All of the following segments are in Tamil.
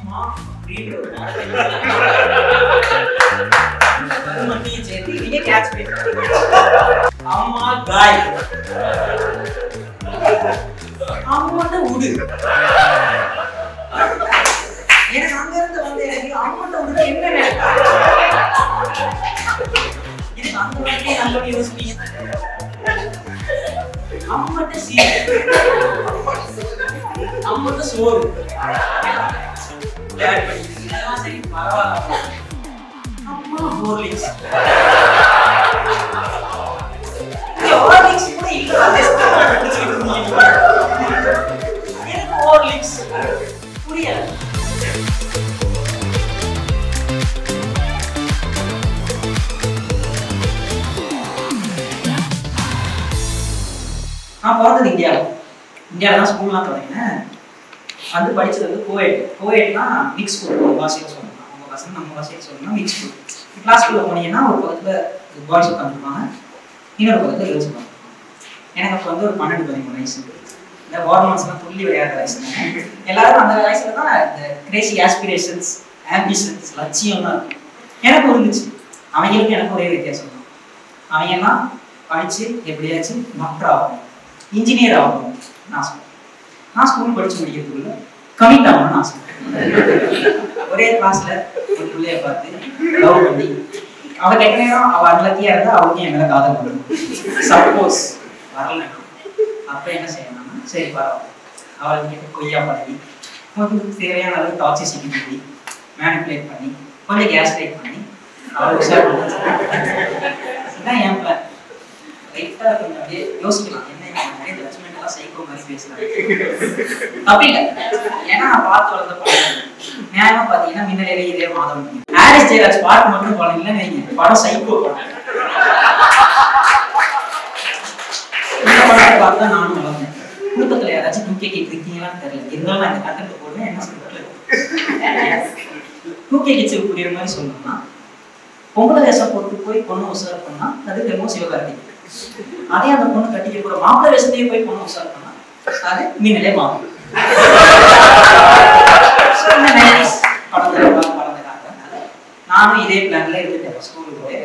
அம்மா அப்படின்ற ஒரு அந்த கருமத்தையும் சேர்த்து நீங்க கேட்ச் பண்ணி அம்மா காய் அம்மாட்ட உடு எனக்கு அங்க இருந்து வந்து எனக்கு அம்மாட்ட உடு என்ன நினைக்கிறேன் இதுக்கு அந்த வார்த்தையை நல்லா யோசிப்பீங்க அம்மாட்ட சீர் அம்மாட்ட சோறு Dad படிக்குது. இதெல்லாம் சரி பரவாயில்ல அம்மா ஹோர்லிக்ஸ் ஹோர்லிக்ஸ் கூட இல்ல எனக்கு ஹோர்லிக்ஸ் புரியல நான் பிறந்தது இந்தியாவில் இந்தியாவில் தான் ஸ்கூல்லாம் தொடங்கினேன் வந்து படிச்சது வந்து கோயட் கோயட்னா மிக்ஸ் ஸ்கூல் ஒரு பாஷையில் சொல்லணும் அவங்க பசங்க நம்ம பாஷையில் சொல்லணும்னா மிக்ஸ் ஸ்கூல் கிளாஸ் ஸ்கூலில் போனீங்கன்னா ஒரு பக்கத்தில் பாய்ஸ் உட்காந்துருப்பாங்க இன்னொரு பக்கத்தில் கேர்ள்ஸ் உட்காந்துருப்பாங்க எனக்கு அப்போ வந்து ஒரு பன்னெண்டு பதிமூணு வயசு இந்த ஹார்மோன்ஸ்லாம் துள்ளி விளையாடுற வயசு எல்லாரும் அந்த வயசுல தான் இந்த கிரேசி ஆஸ்பிரேஷன்ஸ் ஆம்பிஷன்ஸ் லட்சியம் தான் இருக்கும் எனக்கு இருந்துச்சு அவங்களுக்கு எனக்கு ஒரே வித்தியாசம் தான் அவங்க எல்லாம் படிச்சு எப்படியாச்சும் டாக்டர் ஆகணும் இன்ஜினியர் ஆகணும் நான் சொல்றேன் நான் ஸ்கூல் படிச்சு முடிக்கிறதுக்குள்ள கமிட் ஆகணும்னு ஆசைப்பட்டேன் ஒரே கிளாஸ்ல ஒரு பிள்ளைய பார்த்து லவ் பண்ணி அவ கெட்ட நேரம் அவ அன்லக்கியா இருந்தா அவளுக்கும் என் மேல காதல் பண்ணணும் சப்போஸ் வரல அப்ப என்ன செய்யணும்னா சரி பரவாயில்ல அவளுக்கு கிட்ட கொய்யா பழகி கொஞ்சம் தேவையான அளவு டாக்ஸிசிட்டி பண்ணி மேனிப்புலேட் பண்ணி கொஞ்சம் கேஸ் லைட் பண்ணி அவளுக்கு ஷேர் இதுதான் என் பிளான் லைட்டா கொஞ்சம் அப்படியே யோசிக்கலாம் என்ன இவன் நிறைய ஜட்ஜ்மெண்ட் எல்லாம் சைக்கோ மாதிரி பேசுறாங்க தப்பு இல்ல ஏன்னா நான் பார்த்து வளர்ந்த படம் நியாயமா பாத்தீங்கன்னா மின்னலே இதே மாதம் ஹாரிஸ் ஜெயராஜ் பாட்டு மட்டும் படம் இல்லைன்னு வைங்க படம் சைக்கோ படம் இந்த படத்தை பார்த்து தான் நானும் வளர்ந்தேன் குடும்பத்துல யாராச்சும் டூ கே கிட் இருக்கீங்களான்னு தெரியல இருந்தாலும் நான் இந்த கண்டென்ட் போடுவேன் என்ன சொல்றது டூ கே கிட்ஸுக்கு புரியுற மாதிரி சொல்லணும்னா பொம்பளை வேஷம் போட்டு போய் பொண்ணு உசார் பண்ணா அது தெமோ சிவகார்த்திகேயன் அதே அந்த பொண்ணு கட்டிக்க போற மாப்பிள்ளை வேஷத்தையே போய் பொண்ணு உசார் பண்ணா அது மீனிலே மாறும் So, இந்த 90s படத்துல எல்லாம் படத்தை காட்டுறதுனால நானும் இதே பிளான்ல இருந்துட்டேன் ஸ்கூலுக்கு போய்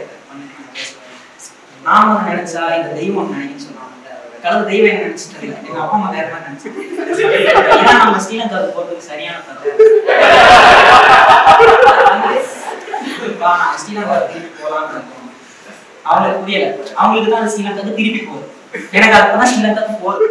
நாம ஒண்ணு நினைச்சா இந்த தெய்வம் ஒண்ணு நினைக்குன்னு சொல்லுவாங்க கலந்து தெய்வம் என்ன நினைச்சு தெரியல எங்க அப்பா அம்மா வேற மாதிரி நினைச்சு ஏன்னா நம்ம ஸ்ரீலங்காவுக்கு போறதுக்கு சரியான கதை நான் ஸ்ரீலங்காவுக்கு திருப்பி போலாம்னு இருக்கோம் அவங்களுக்கு புரியல அவங்களுக்கு தான் ஸ்ரீலங்காவுக்கு திருப்பி போகுது எனக்கு அப்பதான் ஸ்ரீலங்காவுக்கு போகுது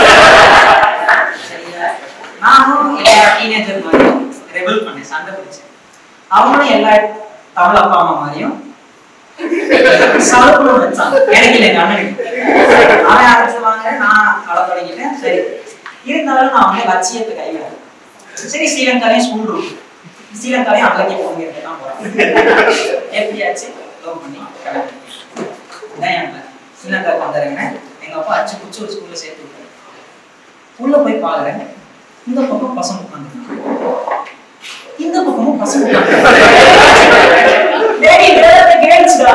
சரியா நானும் எல்லா டீனேஜர் மாதிரியும் ரெபல் பண்ணேன் சண்டை பிடிச்சேன் அவங்களும் எல்லா தமிழ் அப்பா அம்மா மாதிரியும் சலுப்புல வச்சாங்க எனக்கு இல்லை எங்க அண்ணனுக்கு அவன் ஆரம்பிச்சுவாங்க நான் கள தொடங்கிட்டேன் சரி இருந்தாலும் நான் வந்து லட்சியத்தை கைவிடேன் சரி ஸ்ரீலங்காலையும் ஸ்கூல் இருக்கு ஸ்ரீலங்காலையும் அங்கேயே போங்க தான் போறேன் எப்படியாச்சு லவ் பண்ணி கல்யாணம் பண்ணி. இதான் என் plan. ஸ்ரீலங்காவுக்கு வந்துடுறேங்க எங்க அப்பா அச்சு குச்சி ஒரு ஸ்கூல்ல சேர்த்து விட்டாரு உள்ள போய் பாக்குறேன் இந்த பக்கம் பசங்க உட்காந்துருக்காங்க இந்த பக்கமும் பசங்க உட்காந்துருக்காங்க டேடி வேற கேர்ள்ஸ்டா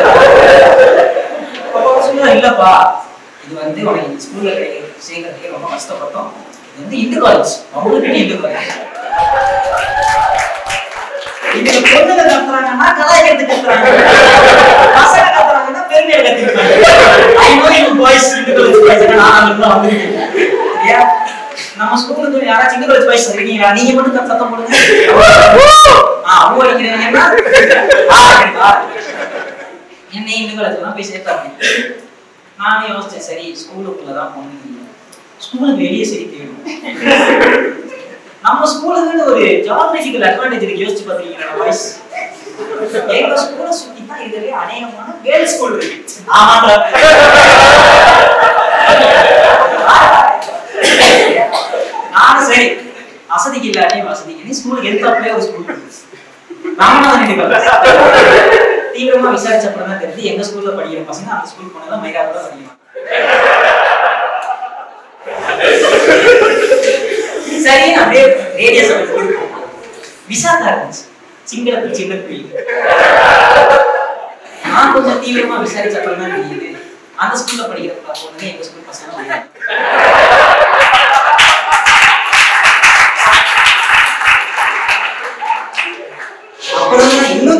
அப்பா சொல்லுவா இல்லப்பா இது வந்து உனக்கு இந்த ஸ்கூல்ல சேர்க்கறதுக்கு ரொம்ப கஷ்டப்பட்டோம் இது வந்து இந்து காலேஜ் அவங்களுக்கு பெரிய இந்து காலேஜ் இதுல பொண்ணுங்க கத்துறாங்கன்னா கலாய்க்கிறதுக்கு கத்துறாங்க பசங்க கத்துறாங்கன்னா பெருமையை கத்துக்கிறாங்க I know you boys Hindu college boys நான் அங்க இருந்து வந்திருக்கேன் சரியா நம்ம ஸ்கூலுக்கு யாராச்சும் இந்து காலேஜ் பாய்ஸ் இருக்கீங்களா நீங்க மட்டும் கத்து சத்தம் போடுங்க ஆ அவங்க அடிக்கிறீங்கன்னா ஆ, ஆ. என்னை இந்து காலேஜ்ல தான் போய் சேர்த்தாங்க நானே யோசிச்சேன் சரி ஸ்கூலுக்குள்ள தான் பொண்ணுங்க இல்லை ஸ்கூலுக்கு வெளியே சரி தேடும் நம்ம ஸ்கூலுக்குன்னு ஒரு ஜியாகிரபிக்கல் அட்வான்டேஜ் இருக்கு யோசிச்சு பாத்தீங்கன்னா வாய்ஸ் எங்க ஸ்கூலை சுத்தி தான் இதுலயே அநேகமான கேர்ள்ஸ் ஸ்கூல் இருக்கு ஆமாடா நானும் சரி வசதிக்கு இல்லாட்டியும் வசதிக்கு ஸ்கூலுக்கு எடுத்தாப்புல ஒரு ஸ்கூல் இருக்கு ராமநாதன் ரெட்டி தீவிரமா விசாரிச்சப்பறம் தான் தெரிஞ்சு எங்க ஸ்கூல்ல படிக்கிற பசங்க அந்த ஸ்கூல் போனதான் மயிலாப்பூர் தான் படிக்கணும் சரி அப்படியே ரேடியஸ் விசாக்கா இருந்துச்சு சிங்களத்தில் சின்ன கோயில் நான் கொஞ்சம் தீவிரமா விசாரிச்சப்பறம் தான் தெரியுது அந்த ஸ்கூல்ல படிக்கிற பொண்ணுங்க எங்க ஸ்கூல் பசங்க படிக்கிறாங்க.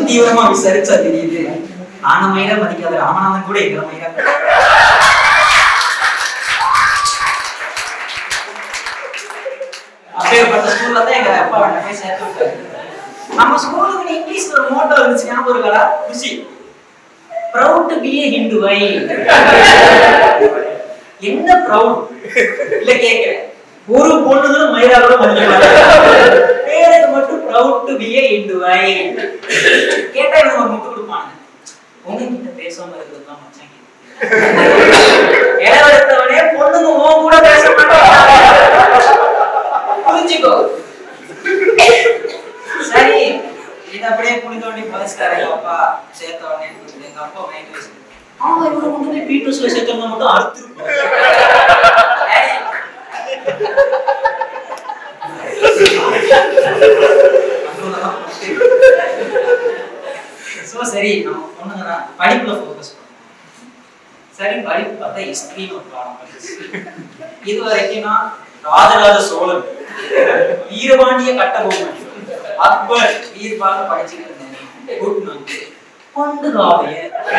தீவிரமா விசாரிச்சா தெரியுது நாங்க மயிரா மதிக்காத ராமநாதன் கூட எங்களை மயிரா அப்பேற்பட்ட ஸ்கூல்ல தான் எங்க அப்பா என்ன போய் சேர்த்து விட்டாரு நம்ம ஸ்கூலுக்கு இங்கிலீஷ்ல ஒரு மோட்டோ இருந்துச்சு ஞாபகம் இருக்கா Kushi proud to be a Hinduite என்ன ப்ரௌட் இல்ல கேக்குறேன் ஒரு பொண்ணுங்களும் மயிரா கூட மதிக்க மாட்டாங்க பேருக்கு மட்டும் proud to be a Hinduite கேட்டா இவங்க ஒரு முட்டு கொடுப்பாங்க உங்ககிட்ட பேசாம இருக்கிறது தான் மச்சான் இளவெடுத்தவனே பொண்ணுங்க உன் கூட பேச மாட்டாங்க புரிஞ்சுக்கோ சரி இது அப்படியே புரிஞ்சோடனே பதிச்சுட்டாரு எங்க அப்பா சேர்த்த உடனே எங்க அப்பா மைண்ட் வச்சு ஆமா இவரை கொண்டு போய் பீட்டர்ஸ்ல சேர்த்தவங்க மட்டும் அறுத்துருப்போம் சோ சரி நம்ம பொண்ணுங்க தான் படிப்புல ஃபோக்கஸ் பண்ணுவோம் சரி படிப்பு பார்த்தா ஹிஸ்டரின்னு ஒரு பாடம் படிச்சு. இது வரைக்கும் நான் ராஜராஜ சோழன் வீரபாண்டிய கட்டபொம்மன் அக்பர் வீர்பாக படிச்சுட்டு இருந்தேன் குட் நோட் பண்டு காவிய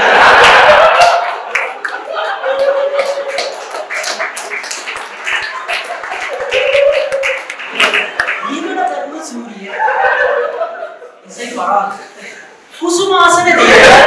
ஈவன தர்ம சூரிய இசை வராது குசுமாசன தேவ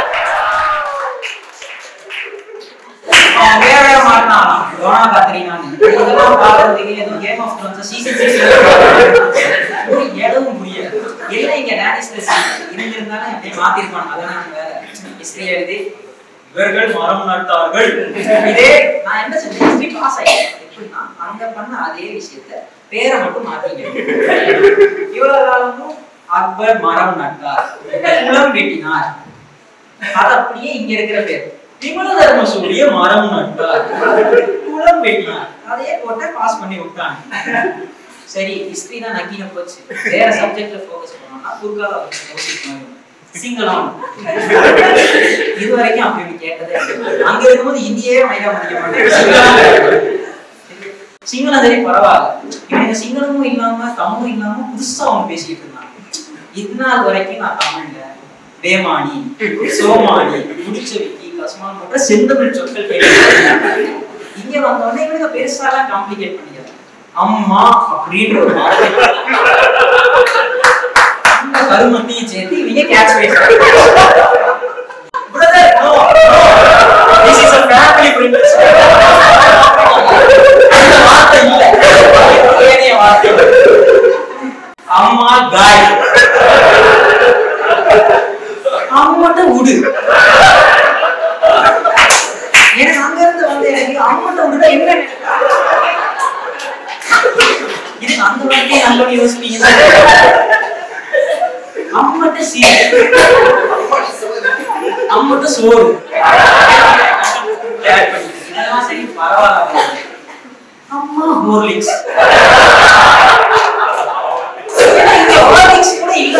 அவன் வேற வேற மாட்டான் ரோனா காத்திரினான் இதெல்லாம் பார்க்கறதுக்கு ஏதோ கேம் ஆஃப் த்ரோன்ஸ் சீசன் ஒரு இடமும் புரியல என்ன இங்க டேனிஸ் இருந்திருந்தாலும் இப்படி மாத்திருப்பாங்க அதான் நான் வேற ஹிஸ்டரி எழுதி இவர்கள் மரம் நட்டார்கள் இதே நான் என்ன செஞ்சேன் ஹிஸ்டரி பாஸ் ஆயிட்டேன் எப்படின்னா அங்க பண்ண அதே விஷயத்த பேரை மட்டும் மாத்திக்கிறேன் இவ்வளவு காலமும் அக்பர் மரம் நட்டார் குளம் வெட்டினார் அது அப்படியே இங்க இருக்கிற பேர் விமல தர்ம சூரிய மரம் நட்டார் குளம் வெட்டினார் அதையே போட்டு பாஸ் பண்ணி விட்டாங்க சரி ஹிஸ்டரி தான் நக்கின போச்சு வேற சப்ஜெக்ட்ல ஃபோக்கஸ் பண்ணோம்னா குறுக்கால யோசிக்கணும் சிங்களம் இது வரைக்கும் அப்படி இப்படி கேட்டதே இல்லை. அங்க இருக்கும்போது இந்தியே மயிலா மதிக்க மாட்டேன் சிங்களம் சரி பரவாயில்ல இவங்க சிங்களமும் இல்லாம தமிழும் இல்லாம புதுசா அவங்க பேசிட்டு இருந்தாங்க இந்நாள் வரைக்கும் நான் தமிழ்ல வேமானி சோமானி முடிச்சவிக்கி கஸ்மான் போன்ற செந்தமிழ் சொற்கள் கேட்டு இங்க வந்த உடனே இவனுங்க பெருசாலாம் காம்ப்ளிகேட் பண்ணிக்கிறாங்க அம்மா அப்படின்ற ஒரு வார்த்தை இந்த கருமத்தையும் சேர்த்து இவங்க கேட்ச் பேசுறாங்க brother no this is a family princess அந்த வார்த்தை இல்ல ஏனைய வார்த்தை அம்மா காய் அம்மட்ட உடு எனக்கு அங்க இருந்து வந்து எனக்கு அம்மட்ட உடுனா என்ன நினைப்பா? இது அந்த வார்த்தையை நல்லபடி யோசிப்பீங்க அம்மட்ட சீர் அம்மட்ட சோறு இதெல்லாம் சரி பரவாயில்ல அம்மா ஹோர்லிக்ஸ் ஏன்னா இங்க ஹோர்லிக்ஸ் கூட இல்ல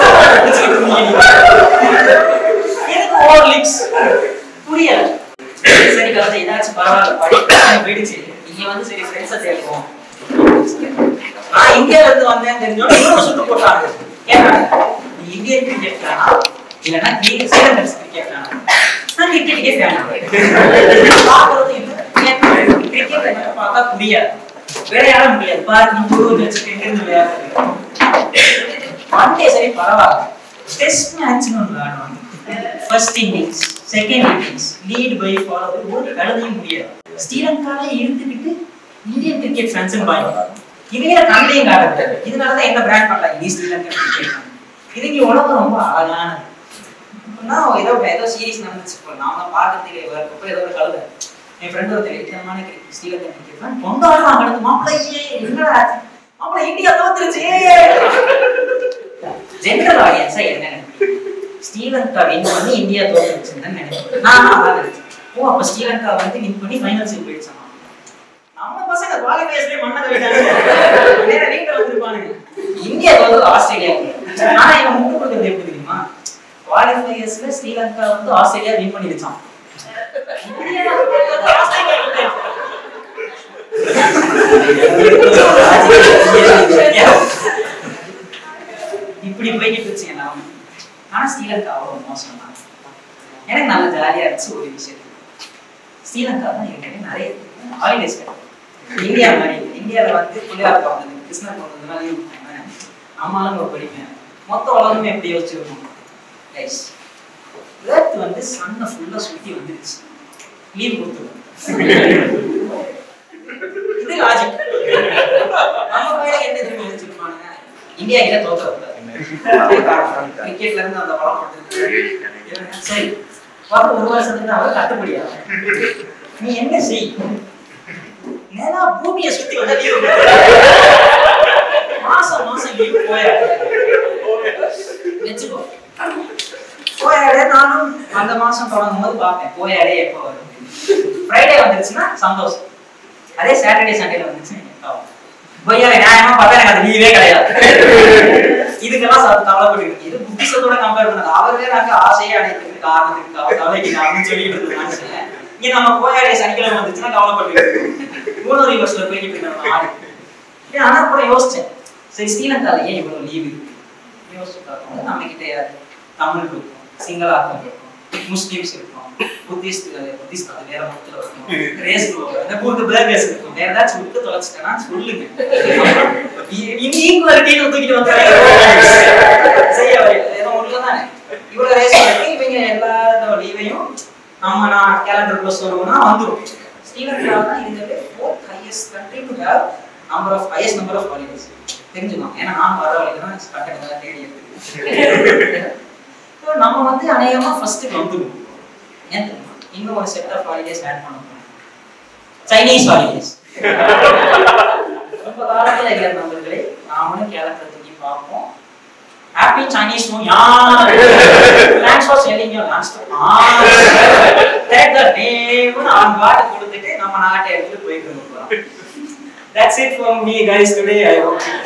எனக்கு ஹோர்லிக்ஸ் புரியல சரி கதை ஏதாச்சும் பரவாயில்ல படிப்பு போயிடுச்சு இங்க வந்து சரி ஃப்ரெண்ட்ஸை சேர்ப்போம் நான் இந்தியால இருந்து வந்தேன் தெரிஞ்சோட இன்னொரு சுட்டு போட்டாங்க கேட்டாங்க நீ இந்தியன் கிரிக்கெட் தானா இல்லைன்னா நீ ஸ்ரீலங்கன் கிரிக்கெட் தானா நான் கிரிக்கெட்டுக்கே ஃபேன் பார்க்கறது இல்லை கிரிக்கெட் பார்த்தா புரியாது விளையாட முடியாது பாரு நீ குரு வச்சுட்டு இருந்து விளையாடுறது ஒன் டே சரி பரவாயில்ல டெஸ்ட் மேட்ச்னு ஒன்று விளையாடுவாங்க first innings second innings lead by follow ஒரு கழுதையும் முடியாது ஸ்ரீலங்கால இருந்துக்கிட்டு இந்தியன் கிரிக்கெட் ஃபேன்ஸ் பாருங்க இவங்க கண்ணையும் காட்டக்கூடாது இதனால தான் என்ன பிராண்ட் பண்ணலாம் இது ஸ்ரீலங்கா கிரிக்கெட் இது இங்க உலகம் ரொம்ப அழகானது இப்படின்னா ஏதோ ஏதோ சீரிஸ் நடந்துச்சு இப்போ நாம பார்க்கறதுக்கு வரப்போ ஏதோ ஒரு கழுதை என் ஃப்ரெண்ட் ஒரு தெரிவித்தனமான கிரிக்கெட் ஸ்ரீலங்கா கிரிக்கெட் ஃபேன் கொண்டாடுறான் கிடந்து மாப்பிள்ளையே என்னடா ஆச்சு? மாப்பிள்ளை இந்தியா தோத்துருச்சு ஜென்ரல் ஆடியன்ஸா என்ன நினைக்கிறீங்க ஸ்ரீலங்கா வின் பண்ணி இந்தியா தோத்துருச்சுன்னு தான் நினைக்கிறேன் நான் அதான் நினைச்சேன் ஓ அப்ப ஸ்ரீலங்கா வந்து வின் பண்ணி ஃபைனல்ஸுக்கு போயிடுச்சாங்க நம்ம பசங்க குவாலிஃபயர்ஸ்லயே மண்ணை கவிட்டாங்க வேற வீட்டுல வந்திருப்பானுங்க இந்தியா தோத்து ஆஸ்திரேலியா ஆனா இவன் முட்டு கொடுக்கறது எப்படி தெரியுமா குவாலிஃபயர்ஸ்ல ஸ்ரீலங்கா வந்து ஆஸ்திரேலியா வின் பண்ணிருச்சான் இந்தியா தோத்தது ஆஸ்திரேலியா கிட்ட. இப்படி போய்கிட்டு இருந்துச்சு நாம ஆனா ஸ்ரீலங்கா அவ்வளவு மோசம் தான் எனக்கு நல்ல ஜாலியா இருந்துச்சு ஒரு விஷயம் ஸ்ரீலங்கா தான் என்கிட்ட நிறைய ஹாலிடேஸ் இந்தியா மாதிரி இல்லை. இந்தியால வந்து பிள்ளையார் பிறந்தது கிருஷ்ணர் பிறந்ததுனால லீவ் விட்டாங்க அம்மாலும் ஒரு படிப்பேன் மொத்த உலகமே எப்படி யோசிச்சிருக்கோம் ரைஸ் ஏர்த் வந்து சன்னை ஃபுல்லா சுத்தி வந்துருச்சு லீவ் கொடுத்துருவோம் இது லாஜிக் நம்ம பையன் என்ன தெரியுமா யோசிச்சிருப்பானுங்க இந்தியா கிட்ட தோத்துறக்கூடாது கிரிக்கெட்ல இருந்து அந்த படம் போட்டு சரி வர ஒரு வருஷத்துக்கு அவர் கட்டுப்படியா நீ என்ன செய் நேரா பூமியை சுத்தி வந்தா லீவு மாசம் மாசம் லீவு போயாடு வச்சுக்கோ போயாடு நானும் அந்த மாசம் தொடங்கும் போது பார்ப்பேன் போயாடே எப்போ வரும் ஃப்ரைடே வந்துருச்சுன்னா சந்தோஷம் அதே சாட்டர்டே சண்டேல வந்துச்சுன்னா எப்போ வரும்? பொய்யால நியாயமா பார்த்தா எனக்கு அது லீவே கிடையாது இதுக்கெல்லாம் ச- கவலைப்பட்டு இது புத்திசத்தோட கம்பேர் பண்ணது அவர் வேற அங்க ஆசையை அடைக்கிறதுக்கு காரணத்துக்கு கவ- கவலைக்கு காரணம் சொல்லிட்டு இருந்தது மனுஷன் இங்க நம்ம போயாடே சனிக்கிழமை வந்துச்சுன்னா கவலைப்பட்டு மூணு பஸ்ல போய்கிட்டு இருக்க ஆடு ஏன் ஆனா அப்புறம் யோசிச்சேன் சரி ஸ்ரீலங்கால ஏன் இவ்வளவு லீவு யோசிச்சு பார்த்தோம் நம்ம கிட்ட யாரு தமிழ் இருக்கும் சிங்களாக்கம் இருக்கும் முஸ்லிம்ஸ் இருக்கும் புத்திஸ்ட் புத்திஸ்ட் அது வேற மொத்தத்தில் இருக்கும் ரேஸ் அந்த பூத்து பேர்கர்ஸ் இருக்கும் வேற ஏதாச்சும் விட்டு தொலைச்சிட்டேன்னா சொல்லுங்க இனி ஈக்குவாலிட்டின்னு தூக்கிட்டு வந்தாங்க செய்ய ஏதோ ஒன்று தானே இவ்வளவு ரேஸ் இருக்கு இவங்க எல்லா லீவையும் நம்ம நான் கேலண்டருக்குள்ள சொல்லுவோம்னா வந்துடும் ஸ்ரீலங்கா தான் இருக்கிறது fourth highest country to have number of highest number of holidays தெரிஞ்சுக்கோங்க ஏன்னா நான் வர வழியில தான் கட்டணம் தேடி எடுத்துக்கிறேன் So, நம்ம வந்து அநேகமா ஃபர்ஸ்ட்டுக்கு வந்துடும் ஏன் தெரியுமா இன்னும் ஒரு செட் ஆஃப் ஹாலிடேஸ் ஆட் பண்ண போறோம் சைனீஸ் ஹாலிடேஸ் ரொம்ப காலத்துல இல்லை நண்பர்களே நாமளும் கேலண்டர் தூக்கி பார்ப்போம் happy Chinese new year thanks for selling your launch take the நேம்னு அவங்க பாட்டு கொடுத்துட்டு நம்ம நாட்டை எடுத்துட்டு போயிட்டு இருக்கோம் That's it from me guys today. I hope you